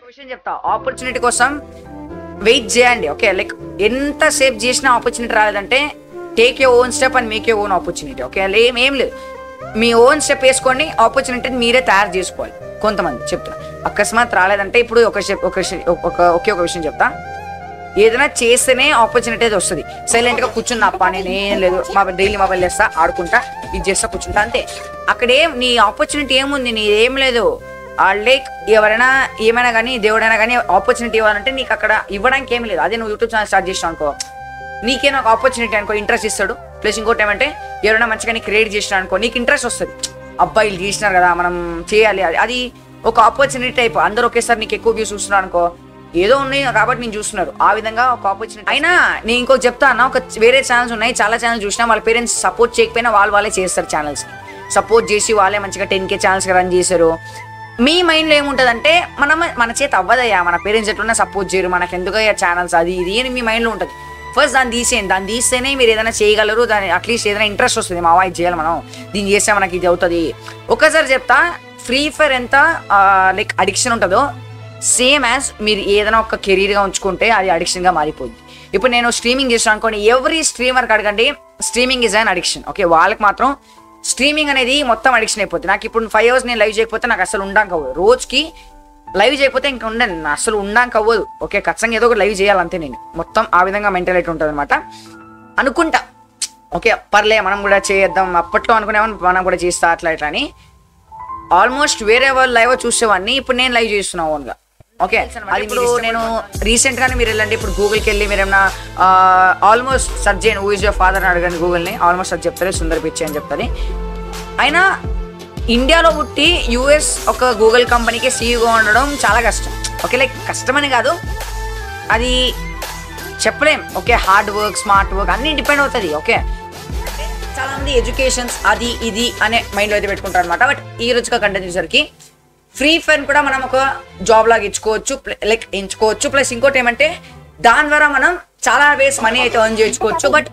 విషయం చెప్తా ఆపర్చునిటీ కోసం వెయిట్ చేయండి ఓకే లైక్ ఎంత సేపు చేసినా ఆపర్చునిటీ రాలేదంటే take you own step and make you own opportunity okay ఏం ఏం లేదు మీ ఓన్ స్టెప్ వేసుకోండి ఆపర్చునిటీని మీరే తయారు చేసుకోవాలి కొంతమంది చెప్తున్నా అకస్మాత్ రాలేదంటే ఇప్పుడు ఒక step- ఒక విషయం- ఒక ఒకే ఒక విషయం చెప్తా ఏదైనా చేస్తేనే ఆపర్చునిటీ అయితే వస్తుంది సైలెంట్ గా కూర్చున్నా అప్ప నేను ఏం లేదు మా డైలీ మొబైల్ చేస్తా ఆడుకుంటా ఇది చేస్తా కూర్చుంటా అంతే అక్కడ ఏం నీ ఆపర్చునిటీ ఏముంది నీ ఏం లేదు లైక్ ఎవరైనా ఏమైనా కానీ దేవుడైనా కానీ ఆపర్చునిటీ ఇవ్వాలంటే నీకు అక్కడ ఇవ్వడానికి ఏం లేదు అదే నువ్వు యూట్యూబ్ ఛానల్ స్టార్ట్ చేసినావు అనుకో నీకే నాకు ఆపర్చునిటీ అనుకో ఇంట్రెస్ట్ ఇస్తాడు ప్లస్ ఇంకోటి ఏమంటే ఎవరైనా మంచిగా నీకు క్రియేట్ చేసినా అనుకో నీకు ఇంట్రెస్ట్ వస్తుంది అబ్బాయిలు చేసినారు కదా మనం చేయాలి అది అది ఒక ఆపర్చునిటీ టైప్ అందరూ ఒకేసారి నీకు ఎక్కువ వ్యూస్ చూస్తున్నారు అనుకో ఏదో ఉన్నాయి కాబట్టి నేను చూస్తున్నారు ఆ విధంగా ఒక ఆపర్చునిటీ అయినా నేను ఇంకో చెప్తా అన్న ఒక వేరే ఛానల్స్ ఉన్నాయి చాలా ఛానల్స్ చూసినా వాళ్ళ పేరెంట్స్ సపోర్ట్ చేయకపోయినా వాళ్ళు వాళ్ళే చేస్తారు ఛానల్స్ సపోర్ట్ చేసి వాళ్ళే మంచిగా టెన్ కే ఛానల్స్ రన్ చేశారు మీ మైండ్లో ఏముంటుందంటే మనం మన చేత అవ్వదయ్యా మన పేరెంట్స్ ఎట్లున్నా సపోర్ట్ చేయరు మనకు ఎందుకయ్యా ఛానల్స్ అది ఇది అని మీ మైండ్లో ఉంటుంది ఫస్ట్ దాన్ని తీసేయండి దాన్ని తీస్తేనే మీరు ఏదైనా చేయగలరు దాని అట్లీస్ట్ ఏదైనా ఇంట్రెస్ట్ వస్తుంది మా వాయిస్ చేయాలి మనం దీన్ని చేస్తే మనకి ఇది అవుతుంది ఒకసారి చెప్తా ఫ్రీ ఫైర్ ఎంత లైక్ అడిక్షన్ ఉంటుందో సేమ్ యాజ్ మీరు ఏదైనా ఒక కెరీర్గా ఉంచుకుంటే అది అడిక్షన్గా మారిపోద్ది ఇప్పుడు నేను స్ట్రీమింగ్ చేసాను అనుకోండి ఎవరి స్ట్రీమర్కి అడగండి streaming is an addiction okay వాళ్ళకి మాత్రం స్ట్రీమింగ్ అనేది మొత్తం అడిక్షన్ అయిపోతుంది నాకు ఇప్పుడు ఫైవ్ అవర్స్ నేను లైవ్ చేయకపోతే నాకు అసలు ఉండాక అవ్వదు రోజుకి లైవ్ చేయకపోతే ఇంకా ఉండను నా అసలు ఉండాక అవ్వదు ఓకే ఖచ్చితంగా ఏదో ఒక లైవ్ చేయాలంతే నేను మొత్తం ఆ విధంగా మెంటాలిటీ ఉంటుంది అనమాట అనుకుంటా ఓకే పర్లే మనం కూడా చేద్దాం అప్పట్లో అనుకునేవాడిని మనం కూడా చేస్తా అట్లా ఇట్లా అని ఆల్మోస్ట్ వేరే వాళ్ళు లైవ్ చూసేవాడిని ఇప్పుడు నేను లైవ్ చేస్తున్నా ఓన్గా ఓకే అది ఇప్పుడు నేను రీసెంట్ గానే మీరు వెళ్ళండి ఇప్పుడు గూగుల్కి వెళ్ళి మీరు ఏమన్నా ఆల్మోస్ట్ సర్చ్ చేయండి హూ ఇస్ యువర్ ఫాదర్ అని అడగండి గూగుల్ని ఆల్మోస్ట్ అది చెప్తారు సుందర్ పిచ్చి అని చెప్తారు అయినా ఇండియాలో పుట్టి యూఎస్ ఒక గూగుల్ కంపెనీకి సీఈఓ ఉండడం చాలా కష్టం ఓకే లైక్ కష్టమని కాదు అది చెప్పలేం okay hard work smart work అన్ని డిపెండ్ అవుతుంది ఓకే చాలా మంది ఎడ్యుకేషన్స్ అది ఇది అనే మైండ్లో అయితే పెట్టుకుంటారు అనమాట బట్ ఈ రోజుగా కంటెంట్ చూసరికి ఫ్రీ ఫైర్ కూడా మనం ఒక జాబ్ లాగా ఇచ్చుకోవచ్చు లైక్ ఎంచుకోవచ్చు ప్లస్ ఇంకోటి ఏమంటే దాని ద్వారా మనం చాలా వేస్ మనీ అయితే ఎర్న్ చేసుకోవచ్చు బట్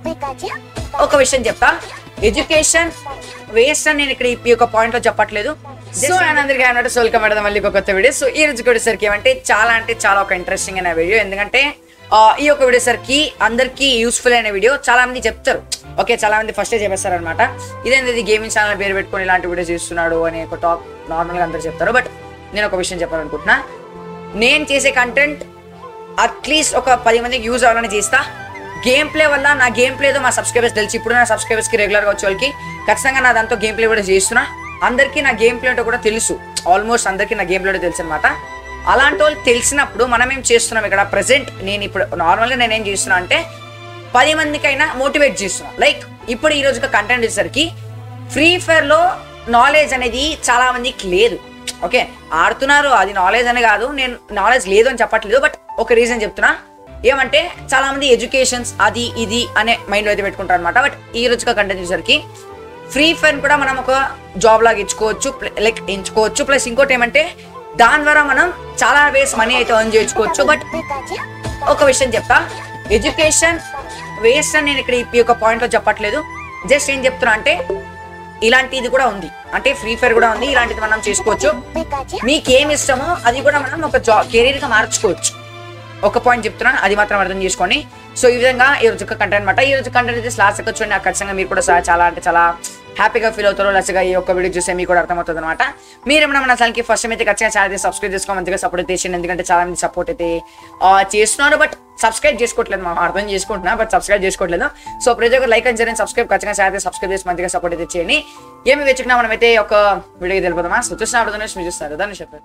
ఒక విషయం చెప్తా ఎడ్యుకేషన్ వేస్ట్ అని నేను ఇక్కడ ఈ యొక్క పాయింట్ లో చెప్పట్లేదు సో అండ్ అందరికీ అన్నట్టు వెల్కమ్ పెడదాం మళ్ళీ ఒక కొత్త వీడియో సో ఈ రోజు వచ్చేసరికి ఏమంటే చాలా అంటే చాలా ఒక ఇంట్రెస్టింగ్ అయిన వీడియో ఎందుకంటే ఆ, ఈ యొక్క వీడియో సరికి అందరికీ యూస్ఫుల్ అయిన వీడియో చాలా మంది చెప్తారు ఓకే చాలా మంది ఫస్టే చెప్పేస్తారు అనమాట ఇదేంటి గేమింగ్ ఛానల్ పేరు పెట్టుకొని ఇలాంటి వీడియోస్ చేస్తున్నాడు అని ఒక టాప్ నార్మల్గా అందరూ చెప్తారు బట్ నేను ఒక విషయం చెప్పాలనుకుంటున్నా నేను చేసే కంటెంట్ అట్లీస్ట్ ఒక పది మందికి యూజ్ అవ్వాలని చేస్తా గేమ్ ప్లే వల్ల నా గేమ్ ప్లేతో మా సబ్స్క్రైబర్స్ తెలిసి ఇప్పుడు నా సబ్స్క్రైబర్స్ కి రెగ్యులర్ గా వచ్చే వాళ్ళకి ఖచ్చితంగా నా దాంతో గేమ్ ప్లే కూడా చేస్తున్నా అందరికీ నా గేమ్ ప్లే అంటే కూడా తెలుసు ఆల్మోస్ట్ అందరికీ నా గేమ్ ప్లే తెలుసు అనమాట అలాంటి వాళ్ళు తెలిసినప్పుడు మనం ఏం చేస్తున్నాం ఇక్కడ ప్రెసెంట్ నేను ఇప్పుడు నార్మల్గా నేను ఏం చేస్తున్నా అంటే పది మందికైనా మోటివేట్ చేస్తున్నా లైక్ ఇప్పుడు ఈ రోజు కంటెంట్ వచ్చేసరికి ఫ్రీ ఫైర్ లో నాలెడ్జ్ అనేది చాలా మందికి లేదు ఓకే ఆడుతున్నారు అది నాలెడ్జ్ అని కాదు నేను నాలెడ్జ్ లేదు అని చెప్పట్లేదు బట్ ఒక రీజన్ చెప్తున్నా ఏమంటే చాలా మంది ఎడ్యుకేషన్స్ అది ఇది అనే మైండ్ అయితే పెట్టుకుంటారు అనమాట బట్ ఈ రోజుగా కంటెంట్ చూసరికి ఫ్రీ ఫైర్ కూడా మనం ఒక జాబ్ లాగా ఇచ్చుకోవచ్చు లైక్ ఎంచుకోవచ్చు ప్లస్ ఇంకోటి ఏమంటే దాని ద్వారా మనం చాలా వేస్ మనీ అయితే ఎర్న్ చేసుకోవచ్చు బట్ ఒక విషయం చెప్తా ఎడ్యుకేషన్ వేస్ట్ అని నేను ఇక్కడ ఈ యొక్క పాయింట్ లో చెప్పట్లేదు జస్ట్ ఏం చెప్తున్నా అంటే ఇలాంటిది కూడా ఉంది అంటే ఫ్రీ ఫైర్ కూడా ఉంది ఇలాంటిది మనం చేసుకోవచ్చు మీకు ఏమి ఇష్టమో అది కూడా మనం ఒక జాబ్ కెరీర్ గా మార్చుకోవచ్చు ఒక పాయింట్ చెప్తున్నాను అది మాత్రం అర్థం చేసుకోండి సో ఈ విధంగా ఈ రోజు కంటెంట్ అనమాట ఈ రోజు కంటెంట్ అయితే లాస్ట్ వచ్చి నాకు ఖచ్చితంగా మీరు కూడా చా- చాలా అంటే చాలా హ్యాపీగా ఫీల్ అవుతారు లచ్చగా ఈ ఒక్క వీడియో చూస్తే మీకు కూడా అర్థమవుతుంది అనమాట మీరు ఏమైనా మన ఛానల్కి ఫస్ట్ అయితే ఖచ్చితంగా ఛానల్ సబ్స్క్రైబ్ చేసుకో మంచిగా సపోర్ట్ అయితే చేయండి ఎందుకంటే చాలా మంది సపోర్ట్ అయితే ఆ, చేస్తున్నారు బట్ సబ్స్క్రైబ్ చేసుకోవట్లేదు మనం అర్థం చేసుకుంటున్నా బట్ సబ్స్క్రైబ్ చేసుకోవట్లేదు సో ప్రతి ఒక్కరు లైక్ అండ్ చేయండి సబ్స్క్రైబ్ ఖచ్చితంగా ఛానల్ సబ్స్క్రైబ్ చేసి మంచిగా సపోర్ట్ అయితే చేయండి ఏమి వెచ్చుకున్నా మనం అయితే ఒక వీడియోకి తెలిపోదామా సో చూసినప్పుడు మీరు చూస్తారు దాన్ని చెప్పారు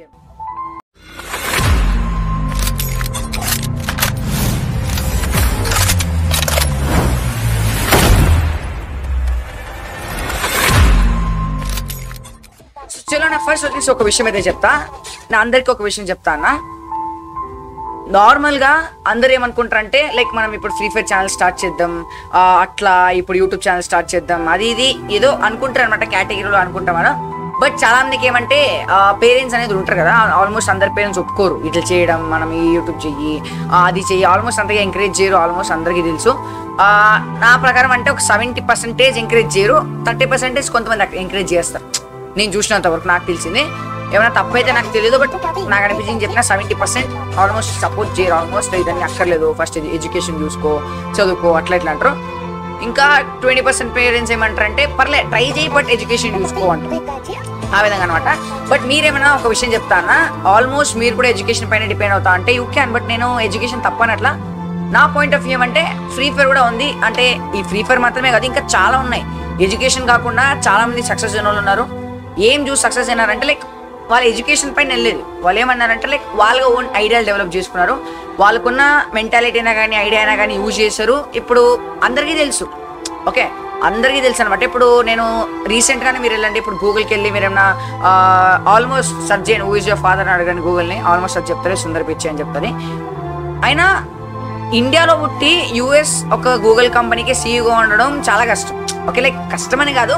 సో చలో నా ఫస్ట్ వచ్చేసి ఒక విషయం అయితే చెప్తా నా అందరికి ఒక విషయం చెప్తా అన్న నార్మల్గా అందరు ఏమనుకుంటారంటే లైక్ మనం ఇప్పుడు ఫ్రీ ఫైర్ ఛానల్ స్టార్ట్ చేద్దాం ఆ, అట్లా ఇప్పుడు యూట్యూబ్ ఛానల్ స్టార్ట్ చేద్దాం అది ఇది ఏదో అనుకుంటారు అనమాట కేటగిరీలో అనుకుంటాం మనం బట్ చాలా మందికి ఏమంటే పేరెంట్స్ అనేది ఉంటారు కదా ఆల్మోస్ట్ అందరి పేరెంట్స్ ఒప్పుకోరు ఇట్లా చేయడం మనం ఈ యూట్యూబ్ చెయ్యి ఆ, అది చెయ్యి ఆల్మోస్ట్ అంతగా ఎంకరేజ్ చేయరు ఆల్మోస్ట్ అందరికీ తెలుసు ఆ, నా ప్రకారం అంటే ఒక సెవెంటీ పర్సెంటేజ్ ఎంకరేజ్ చేయరు థర్టీ పర్సెంటేజ్ కొంతమంది ఎంకరేజ్ చేస్తారు నేను చూసినంత వరకు నాకు తెలిసింది ఏమైనా తప్పైతే నాకు తెలియదు బట్ నాకు అనిపించింది చెప్పిన సెవెంటీ పర్సెంట్ ఆల్మోస్ట్ సపోర్ట్ చేయరు ఆల్మోస్ట్ ఇదన్నీ అక్కర్లేదు ఫస్ట్ ఇది ఎడ్యుకేషన్ చూసుకో చదువుకో అట్లా ఇట్లా అంటారు ఇంకా ట్వంటీ పర్సెంట్ పేరెంట్స్ ఏమంటారు అంటే పర్లే ట్రై చేయి బట్ ఎడ్యుకేషన్ చూసుకో అంటారు ఆ విధంగా అనమాట బట్ మీరేమైనా ఒక విషయం చెప్తానా ఆల్మోస్ట్ మీరు కూడా ఎడ్యుకేషన్ పైన డిపెండ్ అవుతా అంటే యూ క్యాన్ బట్ నేను ఎడ్యుకేషన్ తప్పనట్లా నా పాయింట్ ఆఫ్ వ్యూ అంటే ఫ్రీ ఫైర్ కూడా ఉంది అంటే ఈ ఫ్రీ ఫైర్ మాత్రమే కాదు ఇంకా చాలా ఉన్నాయి ఎడ్యుకేషన్ కాకుండా చాలా మంది సక్సెస్ అయిన వాళ్ళు ఉన్నారు ఏం చూసి సక్సెస్ అయినారంటే లైక్ వాళ్ళ ఎడ్యుకేషన్ పైన వెళ్ళలేదు వాళ్ళు ఏమన్నారంటే లైక్ వాళ్ళగా ఓన్ ఐడియాలు డెవలప్ చేసుకున్నారు వాళ్ళకున్న మెంటాలిటీ అయినా కానీ ఐడియా అయినా కానీ యూజ్ చేశారు ఇప్పుడు అందరికీ తెలుసు ఓకే అందరికీ తెలుసు అనమాట ఇప్పుడు నేను రీసెంట్గానే మీరు వెళ్ళండి ఇప్పుడు గూగుల్కి వెళ్ళి మీరు ఏమన్నా ఆల్మోస్ట్ సర్చ్ చేయండి హూ ఇస్ యువర్ ఫాదర్ అని అడగండి గూగుల్ని ఆల్మోస్ట్ అది చెప్తారు సుందర్ పిచ్చి అని చెప్తుంది అయినా ఇండియాలో పుట్టి యుఎస్ ఒక గూగుల్ కంపెనీకి సీఈఓగా ఉండడం చాలా కష్టం ఓకే లైక్ కష్టమని కాదు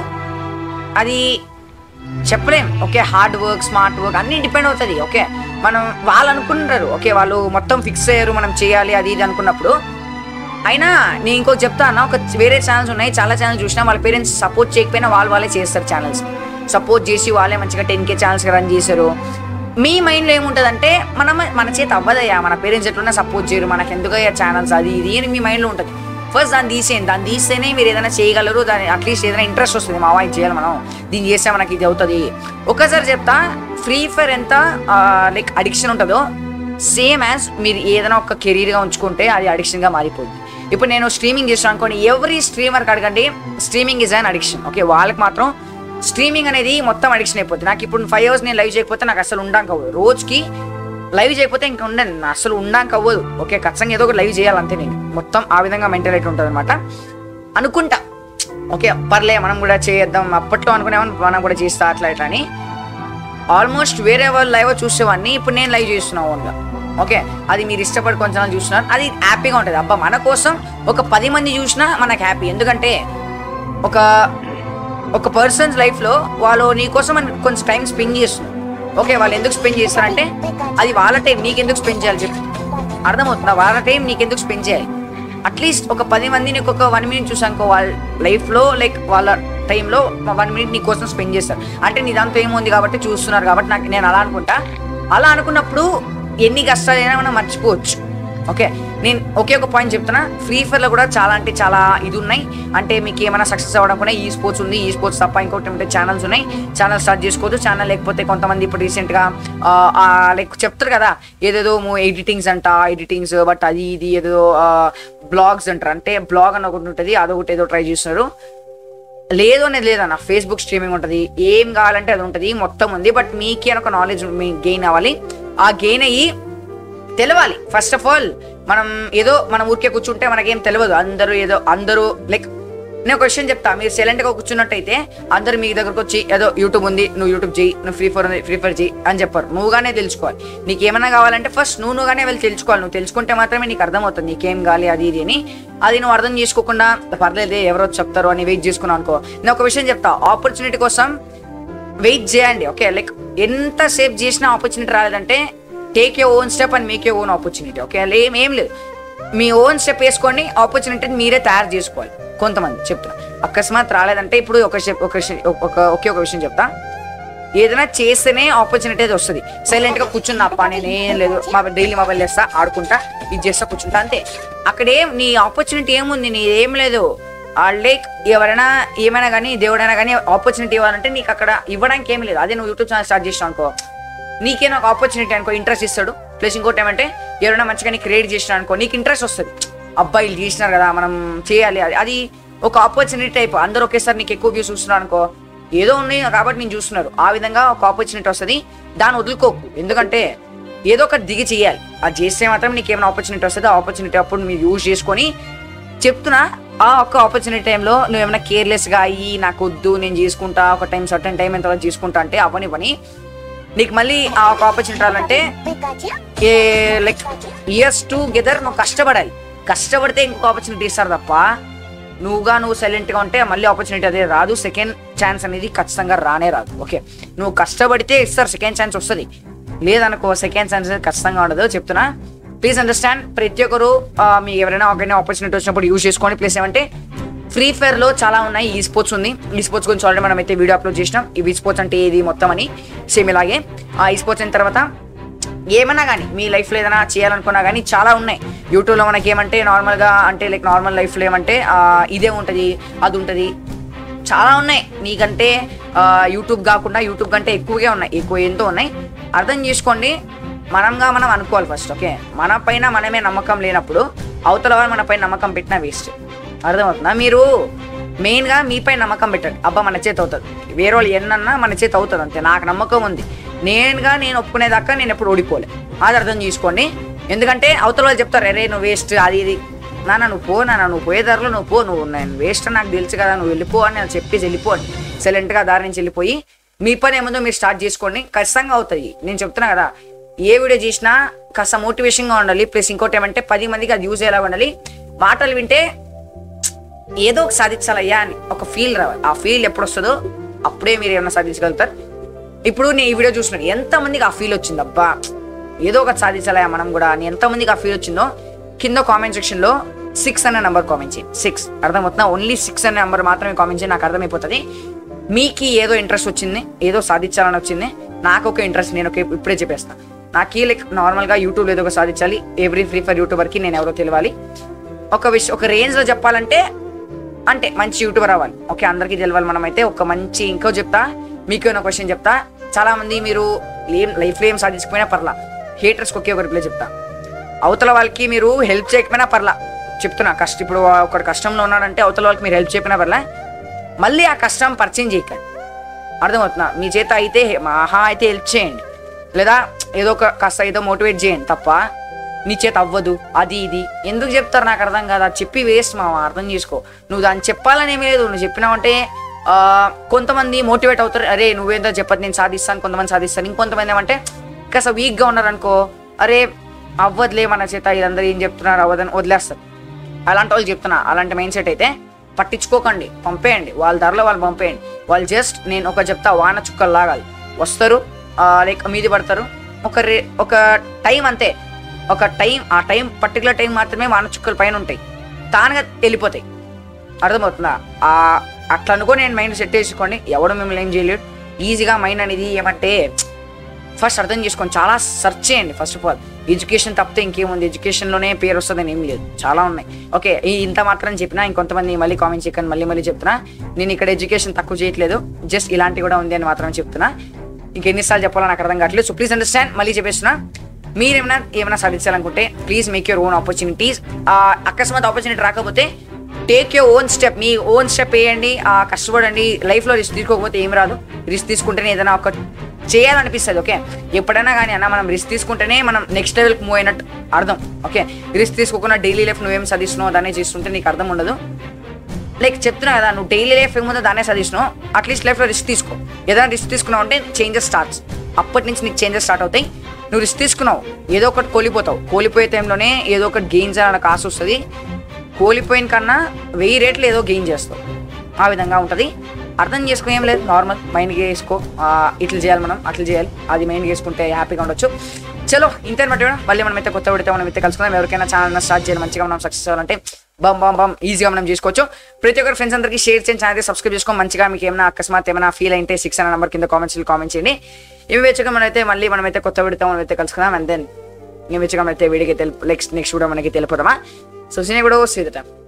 అది చెప్పలేం okay hard work smart work అన్ని డిపెండ్ అవుతుంది ఓకే మనం వాళ్ళు అనుకుంటారు ఓకే వాళ్ళు మొత్తం ఫిక్స్ అయ్యారు మనం చేయాలి అది ఇది అనుకున్నప్పుడు అయినా నేను ఇంకో చెప్తాను ఒక వేరే ఛానల్స్ ఉన్నాయి చాలా ఛానల్స్ చూసినా వాళ్ళ పేరెంట్స్ సపోర్ట్ చేయకపోయినా వాళ్ళు వాళ్ళే చేస్తారు ఛానల్స్ సపోర్ట్ చేసి వాళ్ళే మంచిగా టెన్ కే ఛానల్స్ రన్ చేశారు మీ మైండ్లో ఏముంటుందంటే మనం మన చేతి అవ్వదయ్యా మన పేరెంట్స్ ఎట్లున్నా సపోర్ట్ చేయరు మనకి ఎందుకయ్యా ఛానల్స్ అది ఇది అని మీ మైండ్లో ఉంటుంది ఫస్ట్ దాన్ని తీసేయండి దాన్ని తీస్తేనే మీరు ఏదైనా చేయగలరు దాని అట్లీస్ట్ ఏదైనా ఇంట్రెస్ట్ వస్తుంది మా వాయిస్ చేయాలి మనం దీన్ని చేస్తే మనకి ఇది అవుతుంది ఒకసారి చెప్తా ఫ్రీ ఫైర్ ఎంత లైక్ అడిక్షన్ ఉంటుందో సేమ్ యాజ్ మీరు ఏదైనా ఒక కెరీర్గా ఉంచుకుంటే అది అడిక్షన్గా మారిపోద్ది ఇప్పుడు నేను స్ట్రీమింగ్ చేస్తాను అనుకోండి ఎవరీ స్ట్రీమర్కి అడగండి streaming is an addiction okay వాళ్ళకి మాత్రం స్ట్రీమింగ్ అనేది మొత్తం అడిక్షన్ అయిపోతుంది నాకు ఇప్పుడు ఫైవ్ అవర్స్ నేను లైవ్ చేయకపోతే నాకు అసలు ఉండానికి అవ్వదు రోజుకి లైవ్ చేయకపోతే ఇంకా ఉండను నా అసలు ఉండానికి అవ్వదు ఓకే ఖచ్చితంగా ఏదో ఒకటి లైవ్ చేయాలంతే నేను మొత్తం ఆ విధంగా మెంటాలిటీ ఉంటుంది అనమాట అనుకుంటా ఓకే పర్లే మనం కూడా చేద్దాం అప్పట్లో అనుకునేవాడిని మనం కూడా చేస్తా అట్లా ఇట్లా అని ఆల్మోస్ట్ వేరే వాళ్ళు లైవ్ చూసేవాడిని ఇప్పుడు నేను లైవ్ చేస్తున్నా ఓన్గా ఓకే అది మీరు ఇష్టపడి కొంచెం నాలు చూస్తున్నారు అది హ్యాపీగా ఉంటుంది అబ్బా మన కోసం ఒక పది మంది చూసినా మనకు హ్యాపీ ఎందుకంటే ఒక ఒక పర్సన్స్ లైఫ్లో వాళ్ళు నీ కోసం అని కొంచెం టైం స్పెండ్ చేస్తున్నారు ఓకే వాళ్ళు ఎందుకు స్పెండ్ చేస్తారంటే అది వాళ్ళ టైం నీకెందుకు స్పెండ్ చేయాలి చెప్పు అర్థమవుతుందా వాళ్ళ టైం నీకెందుకు స్పెండ్ చేయాలి అట్లీస్ట్ ఒక పది మంది నీకు ఒక వన్ మినిట్ చూసానుకో వాళ్ళ లైఫ్లో లైక్ వాళ్ళ టైంలో వన్ మినిట్ నీ కోసం స్పెండ్ చేస్తారు అంటే నీ దాంతో ఏముంది కాబట్టి చూస్తున్నారు కాబట్టి నాకు నేను అలా అనుకుంటా అలా అనుకున్నప్పుడు ఎన్ని కష్టాలైనా మనం మర్చిపోవచ్చు ఓకే నేను ఒకే ఒక పాయింట్ చెప్తున్నా ఫ్రీ ఫైర్లో కూడా చాలా అంటే చాలా ఇది ఉన్నాయి అంటే మీకు ఏమైనా సక్సెస్ అవ్వడం కూడా ఈ స్పోర్ట్స్ ఉంది ఈ స్పోర్ట్స్ తప్ప ఇంకోటి ఉంటే ఛానల్స్ ఉన్నాయి ఛానల్ స్టార్ట్ చేసుకోవచ్చు ఛానల్ లేకపోతే కొంతమంది ఇప్పుడు రీసెంట్గా లైక్ చెప్తారు కదా ఏదేదో ఎడిటింగ్స్ అంట ఎడిటింగ్స్ బట్ అది ఇది ఏదో బ్లాగ్స్ అంటారు అంటే బ్లాగ్ అని ఒకటి ఉంటుంది అదొకటి ఏదో ట్రై చేస్తున్నారు లేదు అనేది లేదన్న ఫేస్బుక్ స్ట్రీమింగ్ ఉంటుంది ఏం కావాలంటే అది ఉంటుంది మొత్తం ఉంది బట్ మీకే ఒక నాలెడ్జ్ మీ గెయిన్ అవ్వాలి ఆ గెయిన్ అయ్యి తెలవాలి ఫస్ట్ ఆఫ్ ఆల్ మనం ఏదో మనం ఊరికే కూర్చుంటే మనకేం తెలియదు అందరూ ఏదో అందరూ లైక్ నేను ఒక క్వశ్చన్ చెప్తా మీరు silent గా కూర్చున్నట్టయితే అందరూ మీ దగ్గరకు వచ్చి ఏదో యూట్యూబ్ ఉంది నువ్వు యూట్యూబ్ చేయి నువ్వు ఫ్రీ ఫైర్ ఉంది ఫ్రీ ఫైర్ చేయి అని చెప్పారు నువ్వుగానే తెలుసుకోవాలి నీకు ఏమైనా కావాలంటే ఫస్ట్ నువ్వు నువ్వుగానే వెళ్ళి తెలుసుకోవాలి నువ్వు తెలుసుకుంటే మాత్రమే నీకు అర్థమవుతుంది నీకేం కావాలి అది ఇది అని అది నువ్వు అర్థం చేసుకోకుండా పర్లేదే ఎవరో చెప్తారో అని వెయిట్ చేసుకున్నావు అనుకో నేను ఒక విషయం చెప్తా ఆపర్చునిటీ కోసం వెయిట్ చేయండి ఓకే లైక్ ఎంత సేఫ్ చేసినా ఆపర్చునిటీ రాలేదంటే take you own step and make you own opportunity okay ఏం ఏం లేదు మీ ఓన్ స్టెప్ వేసుకోండి ఆపర్చునిటీని మీరే తయారు చేసుకోవాలి కొంతమంది చెప్తున్నా అకస్మాత్ రాలేదంటే ఇప్పుడు ఒక step- ఒక విషయం- ఒక ఒకే ఒక విషయం చెప్తా ఏదైనా చేస్తేనే ఆపర్చునిటీ అది వస్తుంది సైలెంట్ గా కూర్చున్నా అప్ప నేను ఏం లేదు మా డైలీ మొబైల్ చేస్తా ఆడుకుంటా ఇది చేస్తా కూర్చుంటా అంతే అక్కడేం నీ ఆపర్చునిటీ ఏముంది నీ ఏం లేదు లైక్ ఎవరైనా ఏమైనా కానీ దేవుడైనా కానీ ఆపర్చునిటీ ఇవ్వాలంటే నీకు అక్కడ ఇవ్వడానికి ఏం లేదు అదే నువ్వు యూట్యూబ్ ఛానల్ స్టార్ట్ చేసినావు అనుకో నీకే నాకు ఆపర్చునిటీ అనుకో ఇంట్రెస్ట్ ఇస్తాడు ప్లస్ ఇంకోటి ఏమంటే ఎవరైనా మంచిగా నీకు క్రియేట్ చేసిన అనుకో నీకు ఇంట్రెస్ట్ వస్తుంది అబ్బాయిలు చేసినారు కదా మనం చేయాలి అది అది ఒక ఆపర్చునిటీ టైప్ అందరూ ఒకేసారి నీకు ఎక్కువ వ్యూస్ చూస్తున్నారు అనుకో ఏదో ఉన్నాయి కాబట్టి నేను చూస్తున్నారు ఆ విధంగా ఒక ఆపర్చునిటీ వస్తుంది దాన్ని వదులుకోకు ఎందుకంటే ఏదో ఒకటి దిగి చేయాలి అది చేస్తే మాత్రం నీకు ఏమైనా ఆపర్చునిటీ వస్తుంది ఆ ఆపర్చునిటీ అప్పుడు మీరు యూజ్ చేసుకొని చెప్తున్నా ఆ ఒక్క ఆపర్చునిటీ టైంలో నువ్వు ఏమైనా కేర్లెస్గా అయ్యి నాకు వద్దు నేను చేసుకుంటా ఒక టైం సర్టన్ టైం ఎంత చేసుకుంటా అంటే అవని పని నీకు మళ్ళీ ఆ ఒక ఆపర్చునిటీ రావాలంటే ఏ లైక్ ఇయర్స్ టుగెదర్ నువ్వు కష్టపడాలి కష్టపడితే ఇంకొక ఆపర్చునిటీ ఇస్తారు తప్ప నువ్వుగా నువ్వు సైలెంట్గా ఉంటే మళ్ళీ ఆపర్చునిటీ అదే రాదు సెకండ్ ఛాన్స్ అనేది ఖచ్చితంగా రానే రాదు ఓకే నువ్వు కష్టపడితే ఇస్తారు సెకండ్ ఛాన్స్ వస్తుంది లేదనుకో సెకండ్ ఛాన్స్ అనేది ఖచ్చితంగా ఉండదు చెప్తున్నా ప్లీజ్ అండర్స్టాండ్ ప్రతి ఒక్కరు ఆ, మీకు ఎవరైనా ఒకరిని ఆపర్చునిటీ వచ్చినప్పుడు యూజ్ చేసుకోండి ప్లస్ ఏమంటే ఫ్రీ ఫైర్ లో చాలా ఉన్నాయి ఈ స్పోర్ట్స్ ఉంది ఈ స్పోర్ట్స్ గురించి ఆల్రెడీ మనం అయితే వీడియో అప్లోడ్ చేసినాం ఈ స్పోర్ట్స్ అంటే ఏది మొత్తం అని సేమ్ ఇలాగే ఆ ఈ స్పోర్ట్స్ అయిన తర్వాత ఏమన్నా కానీ మీ లైఫ్లో ఏదైనా చేయాలనుకున్నా కానీ చాలా ఉన్నాయి యూట్యూబ్లో మనకి ఏమంటే నార్మల్గా అంటే లైక్ నార్మల్ లైఫ్లో ఏమంటే ఆ, ఇదే ఉంటుంది అది ఉంటుంది చాలా ఉన్నాయి నీకంటే ఆ, యూట్యూబ్ కాకుండా యూట్యూబ్ కంటే ఎక్కువగా ఉన్నాయి ఎక్కువ ఎంతో ఉన్నాయి అర్థం చేసుకోండి మనంగా మనం అనుకోవాలి ఫస్ట్ ఓకే మన పైన మనమే నమ్మకం లేనప్పుడు అవతల వాళ్ళు మన పైన నమ్మకం పెట్టినా వేస్ట్ అర్థమవుతుందా మీరు మెయిన్గా మీపై నమ్మకం పెట్టండి అబ్బా మన చేతి అవుతుంది వేరే వాళ్ళు ఎన్నన్నా మన చేతి అవుతుంది అంతే నాకు నమ్మకం ఉంది నేనుగా నేను ఒప్పుకునేదాకా నేను ఎప్పుడు ఓడిపోలే అది అర్థం చేసుకోండి ఎందుకంటే అవతల వాళ్ళు చెప్తారు అరే నువ్వు వేస్ట్ అది ఇది నాన్న నువ్వు పో నాన్న నువ్వు పోయే దారిలో నువ్వు పో నువ్వు నేను వేస్ట్ నాకు తెలుసు కదా నువ్వు వెళ్ళిపో అని నేను చెప్పేసి వెళ్ళిపో అని సైలెంట్గా దారి నుంచి వెళ్ళిపోయి మీ పని ఏముందో మీరు స్టార్ట్ చేసుకోండి ఖచ్చితంగా అవుతుంది నేను చెప్తున్నా కదా ఏ వీడియో చేసినా కాస్త మోటివేషన్గా ఉండాలి ప్లస్ ఇంకోటి ఏమంటే పది మందికి అది యూజ్ అయ్యేలా ఉండాలి మాటలు వింటే ఏదో ఒక సాధించాలయ్యా అని ఒక ఫీల్ రావాలి ఆ ఫీల్ ఎప్పుడు వస్తుందో అప్పుడే మీరు ఏమైనా సాధించగలుగుతారు ఇప్పుడు నేను ఈ వీడియో చూస్తున్నాను ఎంతమందికి ఆ ఫీల్ వచ్చింది అబ్బా ఏదో ఒకటి సాధించాలయ్యా మనం కూడా అని ఎంతమందికి ఆ ఫీల్ వచ్చిందో కింద కామెంట్ సెక్షన్లో సిక్స్ అనే నెంబర్ కామెంట్ చేయండి సిక్స్ అర్థమవుతుందా ఓన్లీ సిక్స్ అనే నెంబర్ మాత్రమే కామెంట్ చేయండి నాకు అర్థమైపోతుంది మీకు ఏదో ఇంట్రెస్ట్ వచ్చింది ఏదో సాధించాలని వచ్చింది నాకు ఒక ఇంట్రెస్ట్ నేను ఒక ఇప్పుడే చెప్పేస్తాను నాకు లైక్ నార్మల్గా యూట్యూబ్ ఏదో ఒక సాధించాలి ఎవ్రీ ఫ్రీ ఫర్ యూట్యూబర్కి నేను ఎవరో తెలియాలి ఒక విషయం ఒక రేంజ్లో చెప్పాలంటే అంటే మంచి యూట్యూబర్ అవ్వాలి ఓకే అందరికీ తెలవాలి మనం అయితే ఒక మంచి ఇంకో చెప్తా మీకు ఒక క్వశ్చన్ చెప్తా చాలా మంది మీరు ఏం లైఫ్లో ఏం సాధించకపోయినా పర్లా హేటర్స్కి ఒకే ఒక రిప్లై చెప్తా అవతల వాళ్ళకి మీరు హెల్ప్ చేయకపోయినా పర్లా చెప్తున్నా కష్ట ఇప్పుడు ఒకడు కష్టంలో ఉన్నాడంటే అవతల వాళ్ళకి మీరు హెల్ప్ చేయకపోయినా పర్లా మళ్ళీ ఆ కష్టం పరిచయం చేయకండి అర్థమవుతుందా మీ చేత అయితే మహా అయితే హెల్ప్ చేయండి లేదా ఏదో ఒక కాస్త ఏదో మోటివేట్ చేయండి తప్ప నీ చేత అవ్వదు అది ఇది ఎందుకు చెప్తారు నాకు అర్థం కాదు అది చెప్పి వేస్ట్ మా అర్థం చేసుకో నువ్వు దాన్ని చెప్పాలని ఏమీ లేదు నువ్వు చెప్పినావంటే ఆ, కొంతమంది మోటివేట్ అవుతారు అరే నువ్వేందో చెప్పదు నేను సాధిస్తాను కొంతమంది సాధిస్తాను ఇంకొంతమంది ఏమంటే కాస్త వీక్గా ఉన్నారనుకో అరే అవ్వదులే మన చేత ఇదందరూ ఏం చెప్తున్నారు అవ్వదని వదిలేస్తారు అలాంటి వాళ్ళు చెప్తున్నా అలాంటి మైండ్ సెట్ అయితే పట్టించుకోకండి పంపేయండి వాళ్ళ ధరలో వాళ్ళు పంపేయండి వాళ్ళు జస్ట్ నేను ఒక చెప్తా వాన చుక్కలు లాగాలి వస్తారు లైక్ మీది పడతారు ఒక రే ఒక టైం అంతే ఒక టైం ఆ టైం పర్టికులర్ టైం మాత్రమే వాన చుక్కలు పైన ఉంటాయి తానుగా వెళ్ళిపోతాయి అర్థమవుతుందా ఆ అట్లా అనుకో నేను మైండ్ సెట్ చేసుకోండి ఎవడు మిమ్మల్ని ఏం చేయలేడు ఈజీగా మైండ్ అనేది ఏమంటే ఫస్ట్ అర్థం చేసుకోండి చాలా సెర్చ్ చేయండి ఫస్ట్ ఆఫ్ ఆల్ ఎడ్యుకేషన్ తప్పితే ఇంకేముంది ఎడ్యుకేషన్లోనే పేరు వస్తుందని ఏం లేదు చాలా ఉన్నాయి ఓకే ఈ ఇంత మాత్రం చెప్పినా ఇంకొంతమంది మళ్ళీ కామెంట్ చేయకండి మళ్ళీ మళ్ళీ చెప్తున్నా నేను ఇక్కడ ఎడ్యుకేషన్ తక్కువ చేయట్లేదు జస్ట్ ఇలాంటి కూడా ఉంది అని మాత్రం చెప్తున్నా ఇంకెన్నిసార్లు చెప్పాలో నాకు అర్థం కావట్లేదు సో ప్లీజ్ అండర్స్టాండ్ మళ్ళీ చెప్పేస్తున్నా మీరేమైనా ఏమైనా సాధించాలనుకుంటే please make your own opportunities అకస్మాత్ ఆపర్చునిటీ రాకపోతే టేక్ యువర్ ఓన్ స్టెప్ మీ ఓన్ స్టెప్ వేయండి ఆ కష్టపడండి లైఫ్లో రిస్క్ తీసుకోకపోతే ఏం రాదు రిస్క్ తీసుకుంటేనే ఏదైనా ఒక చేయాలనిపిస్తుంది ఓకే ఎప్పుడైనా కానీ అన్న మనం రిస్క్ తీసుకుంటేనే మనం నెక్స్ట్ లెవెల్కి మూవ్ అయినట్టు అర్థం ఓకే రిస్క్ తీసుకోకుండా డైలీ లైఫ్ నువ్వేం సాధిస్తున్నావు దాన్ని చేస్తుంటే నీకు అర్థం ఉండదు లైక్ చెప్తున్నా కదా నువ్వు డైలీ లైఫ్ ఏముందో దాన్నే సజెషను అట్లీస్ట్ లైఫ్లో రిస్క్ తీసుకో ఏదైనా రిస్క్ తీసుకున్నావు అంటే చేంజెస్ స్టార్ట్స్ అప్పటి నుంచి నీకు చేంజెస్ స్టార్ట్ అవుతాయి నువ్వు రిస్క్ తీసుకున్నావు ఏదో ఒకటి కోల్పోతావు కోల్పోయే టైంలోనే ఏదో ఒకటి గెయిన్ చేయాలన్న కాసు వస్తుంది కోల్పోయిన కన్నా వెయ్యి రేట్లు ఏదో గెయిన్ చేస్తావు ఆ విధంగా ఉంటుంది అర్థం చేసుకో ఏం లేదు నార్మల్ మైండ్కి వేసుకో ఆ, ఇట్లా చేయాలి మనం అట్లా చేయాలి అది మైండ్కి వేసుకుంటే హ్యాపీగా ఉండొచ్చు చలో ఇంటర్ బట్టి మళ్ళీ మనం అయితే కొత్త పడితే మనం అయితే కలుసుకుందాం ఎవరికైనా ఛానల్ స్టార్ట్ చేయాలి మంచిగా మనం సక్సెస్ అవ్వాలంటే బమ్ బమ్ బమ్ ఈజీగా మనం చేసుకోవచ్చు ప్రతి ఒక్కరు ఫ్రెండ్స్ అందరికీ షేర్ చేయండి ఛానల్ సబ్స్క్రైబ్ చేసుకో మంచిగా మీకు ఏమైనా అకస్మాత్ ఏమైనా ఫీల్ అయితే సిక్స్ అనే నెంబర్ కింద కామెంట్స్ కామెంట్ చేయండి ఇవి వెచ్చగా మనం అయితే మళ్ళీ మనం అయితే కొత్త విడతాం మనం అయితే కలుసుకుందాం అండ్ దెన్ ఇవి వెచ్చగా మనం అయితే వీడికి తెలుపు నెక్స్ట్ నెక్స్ట్ కూడా మనకి తెలిపోదామా సో సినీ కూడా సీ ద టైం